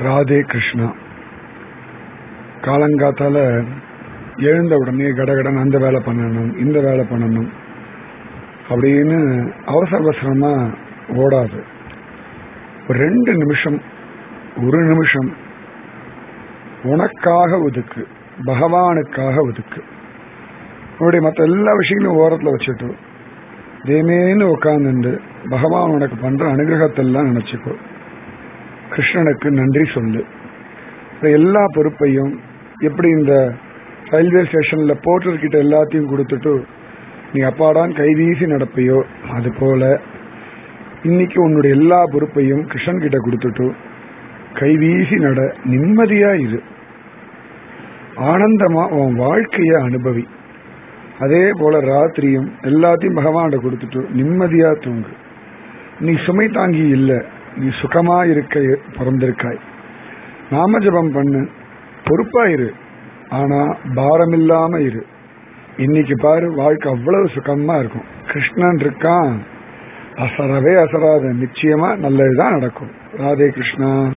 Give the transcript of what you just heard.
ராதே கிருஷ்ணா காலங்காத்தால எழுந்த உடனே கடகடன் அந்த வேலை பண்ணணும் இந்த வேலை பண்ணணும் அப்படின்னு அவசர அவசரமா ஓடாது ஒரு ரெண்டு நிமிஷம் ஒரு நிமிஷம் உனக்காக ஒதுக்கு பகவானுக்காக ஒதுக்கு உன்னுடைய மற்ற எல்லா விஷயங்களும் ஓரத்தில் வச்சுட்டு தேமேன்னு உட்காந்துண்டு பகவான் உனக்கு பண்ற அனுகிரகத்தெல்லாம் நினைச்சுக்கோ கிருஷ்ணனுக்கு நன்றி சொல்லு எல்லா பொறுப்பையும் எப்படி இந்த ரயில்வே ஸ்டேஷன்ல போர்ட்டர் கிட்ட எல்லாத்தையும் கொடுத்துட்டு நீ அப்பாடான் கைவீசி நடப்பையோ அது போல இன்னைக்கு உன்னுடைய எல்லா பொறுப்பையும் கிருஷ்ணன் கிட்ட கொடுத்துட்டு கைவீசி நட நிம்மதியா இரு ஆனந்தமா உன் வாழ்க்கைய அனுபவி அதே போல ராத்திரியும் எல்லாத்தையும் பகவான்கிட்ட கொடுத்துட்டு நிம்மதியா தூங்கு நீ சுமை தாங்கி இல்ல நீ சுகமா இருக்க பிறந்திருக்காய் நாம ஜபம் பண்ணு பொறுப்பா இரு ஆனா பாரம் இல்லாம இரு இன்னைக்கு பாரு வாழ்க்கை அவ்வளவு சுகமா இருக்கும் கிருஷ்ணன் இருக்கான் அசரவே அசராத நிச்சயமா நல்லதுதான் நடக்கும் ராதே கிருஷ்ணா